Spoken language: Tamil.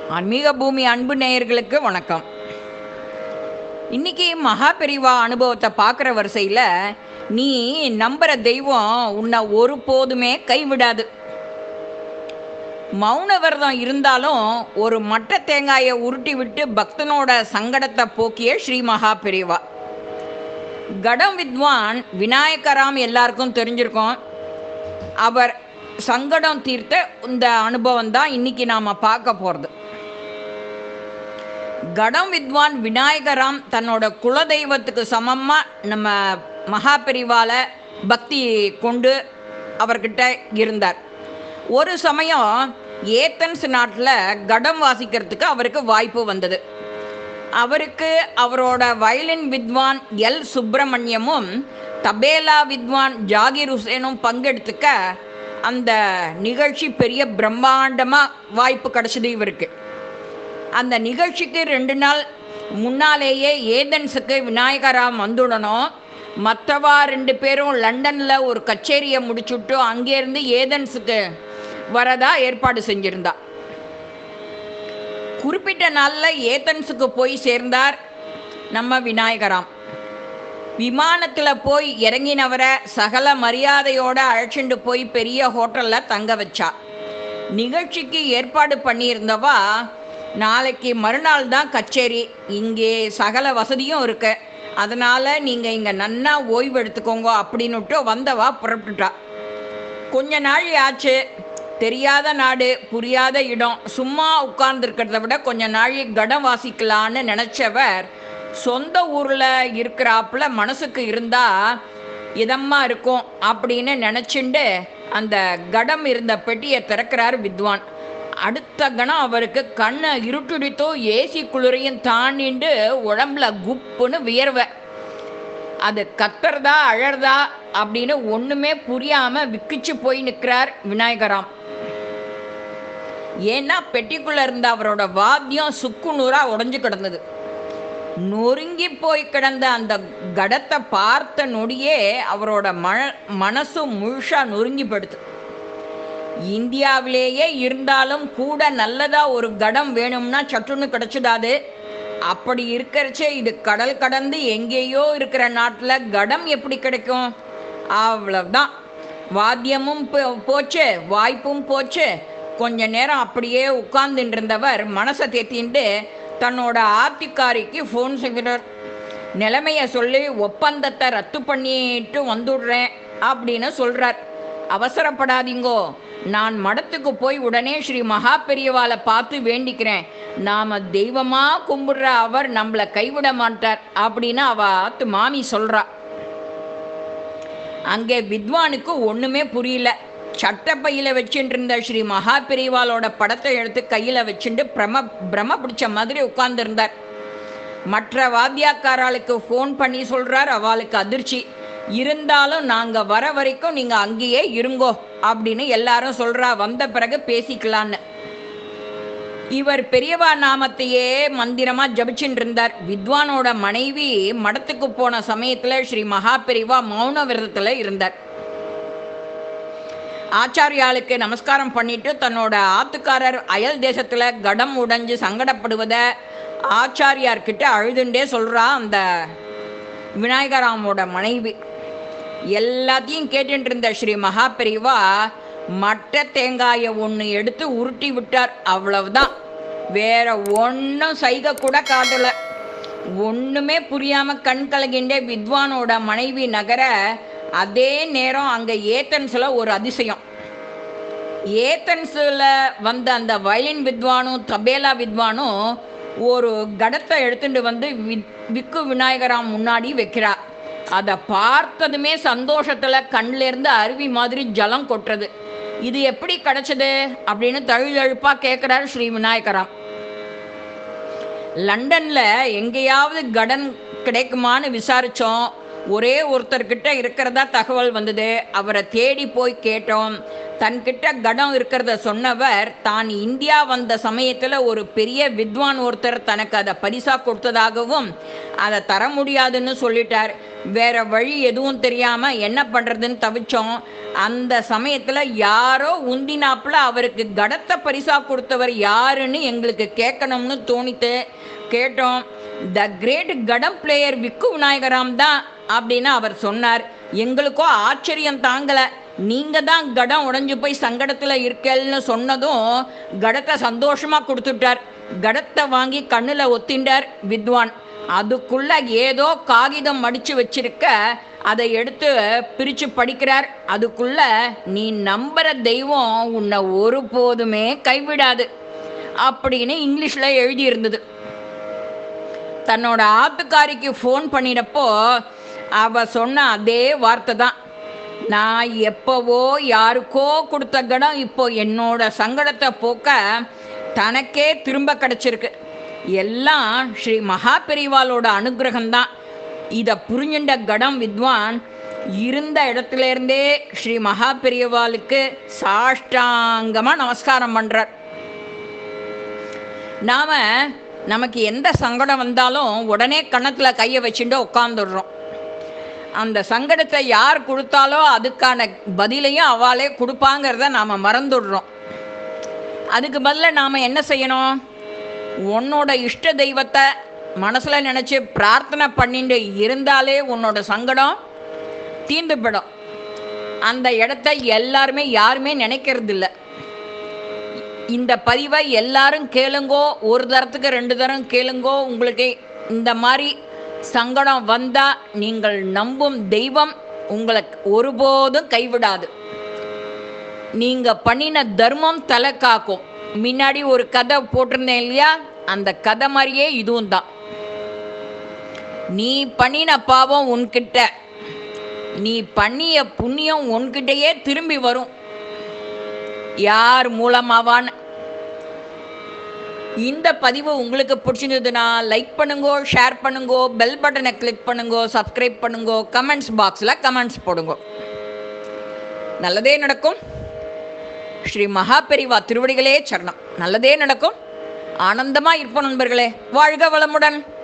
ஆன்மீக பூமி அன்பு நேயர்களுக்கு வணக்கம் இன்னைக்கு மகா பெரிவா அனுபவத்தை பார்க்குற வரிசையில் நீ நம்புற தெய்வம் உன்னை ஒருபோதுமே கைவிடாது மௌன விரதம் இருந்தாலும் ஒரு மட்ட தேங்காயை உருட்டி விட்டு பக்தனோட சங்கடத்தை போக்கிய ஸ்ரீ மகா பெரிவா கடம் வித்வான் விநாயகராம் எல்லாருக்கும் தெரிஞ்சிருக்கும் அவர் சங்கடம் தீர்த்த இந்த அனுபவம் தான் இன்னைக்கு நாம பார்க்க போகிறது கடம் வித்வான் விநாயகராம் தன்னோட குலதெய்வத்துக்கு சமமாக நம்ம மகாபெரிவால பக்தி கொண்டு அவர்கிட்ட இருந்தார் ஒரு சமயம் ஏத்தன்ஸ் நாட்டில் கடம் வாசிக்கிறதுக்கு அவருக்கு வாய்ப்பு வந்தது அவருக்கு அவரோட வயலின் வித்வான் எல் சுப்பிரமணியமும் தபேலா வித்வான் ஜாகிர் ஹுசேனும் பங்கெடுத்துக்க அந்த நிகழ்ச்சி பெரிய பிரம்மாண்டமாக வாய்ப்பு கிடச்சிது இவருக்கு அந்த நிகழ்ச்சிக்கு ரெண்டு நாள் முன்னாலேயே ஏதன்ஸுக்கு விநாயகராம் வந்துடணும் மற்றவா ரெண்டு பேரும் லண்டனில் ஒரு கச்சேரியை முடிச்சுட்டு அங்கேருந்து ஏதன்ஸுக்கு வரதா ஏற்பாடு செஞ்சிருந்தா குறிப்பிட்ட நாளில் ஏதன்ஸுக்கு போய் சேர்ந்தார் நம்ம விநாயகராம் விமானத்தில் போய் இறங்கினவரை சகல மரியாதையோட அழைச்சிட்டு போய் பெரிய ஹோட்டலில் தங்க வச்சா நிகழ்ச்சிக்கு ஏற்பாடு பண்ணியிருந்தவா நாளைக்கு மறுநாள் தான் கச்சேரி இங்கே சகல வசதியும் இருக்கு அதனால் நீங்கள் இங்கே நன்னா ஓய்வு எடுத்துக்கோங்க அப்படின்னுட்டு வந்தவா புறப்பட்டுட்டா கொஞ்ச நாள் ஆச்சு தெரியாத நாடு புரியாத இடம் சும்மா உட்கார்ந்துருக்கிறத விட கொஞ்ச நாள் கடம் வாசிக்கலான்னு நினச்சவர் சொந்த ஊரில் இருக்கிறாப்புல மனசுக்கு இருந்தா இதமாக இருக்கும் அப்படின்னு நினச்சிண்டு அந்த கடம் இருந்த பெட்டியை திறக்கிறார் வித்வான் அடுத்த கணம் அவருக்கு கண்ணை இருட்டுடித்தோ ஏசி குளிரையும் தாண்டிண்டு உடம்புல குப்புன்னு வியர்வை அது கத்துறதா அழறதா அப்படின்னு ஒண்ணுமே புரியாம விக்கிச்சு போய் நிற்கிறார் விநாயகராம் ஏன்னா பெட்டிக்குள்ள இருந்த அவரோட வாத்தியம் சுக்கு நூறா உடஞ்சு கிடந்தது நொறுங்கி போய் கிடந்த அந்த கடத்தை பார்த்த நொடியே அவரோட மன மனசு முழுசா நொறுங்கி படுத்து இந்தியாவிலேயே இருந்தாலும் கூட நல்லதா ஒரு கடம் வேணும்னா சட்டுன்னு கிடைச்சிடாது அப்படி இருக்கிறச்சே இது கடல் கடந்து எங்கேயோ இருக்கிற நாட்டில் கடம் எப்படி கிடைக்கும் அவ்வளவுதான் வாத்தியமும் போ- போச்சு வாய்ப்பும் போச்சு கொஞ்ச நேரம் அப்படியே உட்கார்ந்துட்டு இருந்தவர் மனசை தேத்தின்ட்டு தன்னோட ஆத்திக்காரிக்கு ஃபோன் செய்கிறார் நிலைமைய சொல்லி ஒப்பந்தத்தை ரத்து பண்ணிட்டு வந்துடுறேன் அப்படின்னு சொல்றார் அவசரப்படாதீங்கோ நான் மடத்துக்கு போய் உடனே ஸ்ரீ மகா பெரியவாளை பார்த்து வேண்டிக்கிறேன் நாம தெய்வமா கும்பிடுற அவர் நம்மளை கைவிட மாட்டார் அப்படின்னு அவ ஆத்து மாமி சொல்றா அங்கே வித்வானுக்கு ஒண்ணுமே புரியல சட்டப்பையில வச்சுட்டு இருந்த ஸ்ரீ மகா பெரியவாளோட படத்தை எடுத்து கையில வச்சுட்டு பிரம பிரம பிடிச்ச மாதிரி உட்கார்ந்திருந்தார் மற்ற வாத்தியாக்காராளுக்கு ஃபோன் பண்ணி சொல்றார் அவளுக்கு அதிர்ச்சி இருந்தாலும் நாங்க வர வரைக்கும் நீங்க அங்கேயே இருங்கோ அப்படின்னு எல்லாரும் சொல்றா வந்த பிறகு பேசிக்கலான்னு இவர் பெரியவா நாமத்தையே மந்திரமா ஜபிச்சுட்டு இருந்தார் வித்வானோட மனைவி மடத்துக்கு போன சமயத்துல ஸ்ரீ மகா பெரிவா மௌன விரதத்துல இருந்தார் ஆச்சாரியாளுக்கு நமஸ்காரம் பண்ணிட்டு தன்னோட ஆத்துக்காரர் அயல் தேசத்துல கடம் உடைஞ்சு சங்கடப்படுவத ஆச்சாரியார்கிட்ட அழுதுண்டே சொல்றா அந்த விநாயகராமோட மனைவி எல்லாத்தையும் கேட்டுட்டு இருந்த ஸ்ரீ மகா பெரிவா மட்ட தேங்காயை ஒன்று எடுத்து உருட்டி விட்டார் அவ்வளவுதான் வேற ஒன்றும் சைகை கூட காட்டல ஒண்ணுமே புரியாம கண் கலகின்றே வித்வானோட மனைவி நகர அதே நேரம் அங்க ஏத்தன்ஸ்ல ஒரு அதிசயம் ஏத்தன்ஸில் வந்த அந்த வயலின் வித்வானும் தபேலா வித்வானும் ஒரு கடத்தை எடுத்துட்டு வந்து வி- விக்கு விநாயகராம் முன்னாடி வைக்கிறா அதை பார்த்ததுமே சந்தோஷத்துல கண்ணுல இருந்து அருவி மாதிரி ஜலம் கொட்டுறது இது எப்படி கிடைச்சது அப்படின்னு தழுதழுப்பா கேட்கிறார் ஸ்ரீ விநாயகராம் லண்டன்ல எங்கேயாவது கடன் கிடைக்குமான்னு விசாரிச்சோம் ஒரே ஒருத்தர்கிட்ட இருக்கிறதா தகவல் வந்தது அவரை தேடி போய் கேட்டோம் தன்கிட்ட கடம் இருக்கிறத சொன்னவர் தான் இந்தியா வந்த சமயத்தில் ஒரு பெரிய வித்வான் ஒருத்தர் தனக்கு அதை பரிசா கொடுத்ததாகவும் அதை தர முடியாதுன்னு சொல்லிட்டார் வேற வழி எதுவும் தெரியாம என்ன பண்றதுன்னு தவிச்சோம் அந்த சமயத்துல யாரோ உந்தினாப்புல அவருக்கு கடத்தை பரிசா கொடுத்தவர் யாருன்னு எங்களுக்கு கேட்கணும்னு தோணித்து கேட்டோம் த கிரேட் கடம் பிளேயர் விக்கு விநாயகராம் தான் அப்படின்னு அவர் சொன்னார் எங்களுக்கோ ஆச்சரியம் தாங்கல நீங்க தான் கடம் உடைஞ்சு போய் சங்கடத்துல இருக்கேன்னு சொன்னதும் கடத்தை சந்தோஷமா கொடுத்துட்டார் கடத்தை வாங்கி கண்ணுல ஒத்திண்டார் வித்வான் அதுக்குள்ள ஏதோ காகிதம் மடிச்சு வச்சிருக்க அதை எடுத்து பிரிச்சு படிக்கிறார் அதுக்குள்ள நீ நம்புற தெய்வம் உன்னை ஒருபோதுமே கைவிடாது அப்படின்னு இங்கிலீஷ்ல எழுதி இருந்தது தன்னோட ஆத்துக்காரிக்கு ஃபோன் பண்ணினப்போ அவ சொன்ன அதே வார்த்தை தான் நான் எப்போவோ யாருக்கோ கொடுத்த கடம் இப்போ என்னோட சங்கடத்தை போக்க தனக்கே திரும்ப கிடைச்சிருக்கு எல்லாம் ஸ்ரீ மகா பெரிவாளோட அனுகிரகம்தான் இதை புரிஞ்சின்ற கடம் வித்வான் இருந்த இடத்துல இருந்தே ஸ்ரீ மகா பெரியவாளுக்கு சாஷ்டாங்கமா நமஸ்காரம் பண்றார் நாம நமக்கு எந்த சங்கடம் வந்தாலும் உடனே கன்னத்துல கையை வச்சுட்டு உட்காந்துடுறோம் அந்த சங்கடத்தை யார் கொடுத்தாலோ அதுக்கான பதிலையும் அவளே கொடுப்பாங்கிறத நாம மறந்துடுறோம் அதுக்கு பதிலா நாம என்ன செய்யணும் உன்னோட இஷ்ட தெய்வத்தை மனசுல நினைச்சு பிரார்த்தனை பண்ணிட்டு இருந்தாலே உன்னோட சங்கடம் தீர்ந்து போயிடும் அந்த இடத்த எல்லாருமே யாருமே நினைக்கிறது இல்லை இந்த பதிவை எல்லாரும் கேளுங்கோ ஒரு தரத்துக்கு ரெண்டு தரம் கேளுங்கோ உங்களுக்கு இந்த மாதிரி சங்கடம் வந்தா நீங்கள் நம்பும் தெய்வம் உங்களை ஒருபோதும் கைவிடாது நீங்க பண்ணின தர்மம் தலை காக்கும் முன்னாடி ஒரு கதை போட்டிருந்தேன் இல்லையா அந்த கதை மாதிரியே இதுவும் தான் நீ பண்ணின பாவம் உன்கிட்ட நீ பண்ணிய புண்ணியம் உன்கிட்டயே திரும்பி வரும் யார் மூலமாவான்னு இந்த பதிவு உங்களுக்கு பிடிச்சிருந்ததுன்னா லைக் பண்ணுங்கோ ஷேர் பண்ணுங்கோ பெல் பட்டனை கிளிக் பண்ணுங்கோ சப்ஸ்கிரைப் பண்ணுங்கோ கமெண்ட்ஸ் பாக்ஸில் கமெண்ட்ஸ் போடுங்கோ நல்லதே நடக்கும் ஸ்ரீ மகாபெரிவா திருவடிகளே சரணம் நல்லதே நடக்கும் ஆனந்தமா இருப்போம் நண்பர்களே வாழ்க வளமுடன்